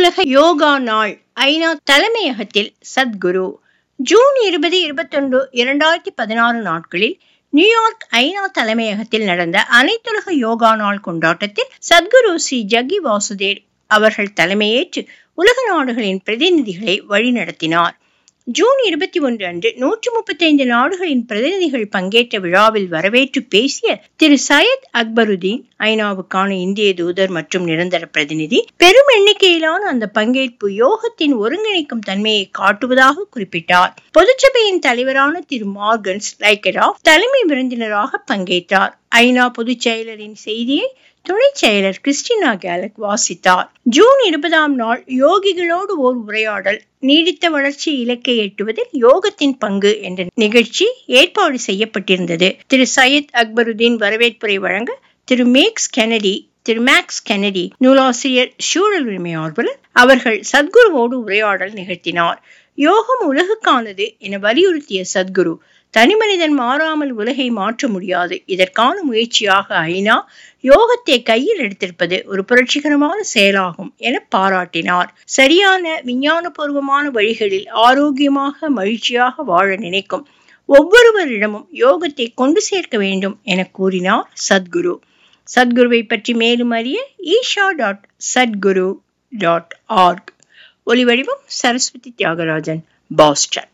அனைத்துலக யோகா நாள் ஐநா தலைமையகத்தில் சத்குரு ஜூன் இருபது இருபத்தொன்று இரண்டாயிரத்தி பதினாறு நாட்களில் நியூயார்க் ஐநா தலைமையகத்தில் நடந்த அனைத்துலக யோகா நாள் கொண்டாட்டத்தில் சத்குரு ஸ்ரீ ஜக்கி வாசுதேவ் அவர்கள் தலைமையேற்று உலக நாடுகளின் பிரதிநிதிகளை வழிநடத்தினார் ஜூன் இருபத்தி ஒன்று அன்று நூற்று முப்பத்தைந்து நாடுகளின் பிரதிநிதிகள் பங்கேற்ற விழாவில் வரவேற்று பேசிய திரு சையத் அக்பருதீன் ஐநாவுக்கான இந்திய தூதர் மற்றும் நிரந்தர பிரதிநிதி பெரும் எண்ணிக்கையிலான அந்த பங்கேற்பு யோகத்தின் ஒருங்கிணைக்கும் தன்மையை காட்டுவதாக குறிப்பிட்டார் பொதுச்சபையின் தலைவரான திரு மார்கன்ஸ் லைக்கரா தலைமை விருந்தினராக பங்கேற்றார் ஐநா பொதுச் செயலரின் செய்தியை துணை செயலர் கிறிஸ்டினா கேலக் வாசித்தார் ஜூன் இருபதாம் நாள் யோகிகளோடு ஓர் உரையாடல் நீடித்த வளர்ச்சி இலக்கை எட்டுவதில் யோகத்தின் பங்கு என்ற நிகழ்ச்சி ஏற்பாடு செய்யப்பட்டிருந்தது திரு சையத் அக்பருதீன் வரவேற்புரை வழங்க திரு மேக்ஸ் கெனடி திரு மேக்ஸ் கெனடி நூலாசிரியர் சூழல் உரிமை ஆர்வலர் அவர்கள் சத்குருவோடு உரையாடல் நிகழ்த்தினார் யோகம் உலகுக்கானது என வலியுறுத்திய சத்குரு தனிமனிதன் மாறாமல் உலகை மாற்ற முடியாது இதற்கான முயற்சியாக ஐநா யோகத்தை கையில் எடுத்திருப்பது ஒரு புரட்சிகரமான செயலாகும் என பாராட்டினார் சரியான விஞ்ஞானபூர்வமான வழிகளில் ஆரோக்கியமாக மகிழ்ச்சியாக வாழ நினைக்கும் ஒவ்வொருவரிடமும் யோகத்தை கொண்டு சேர்க்க வேண்டும் என கூறினார் சத்குரு சத்குருவை பற்றி மேலும் அறிய Isha dot Sadhguru dot org ஒலிவடிவம் சரஸ்வதி தியாகராஜன் பாஸ்டன்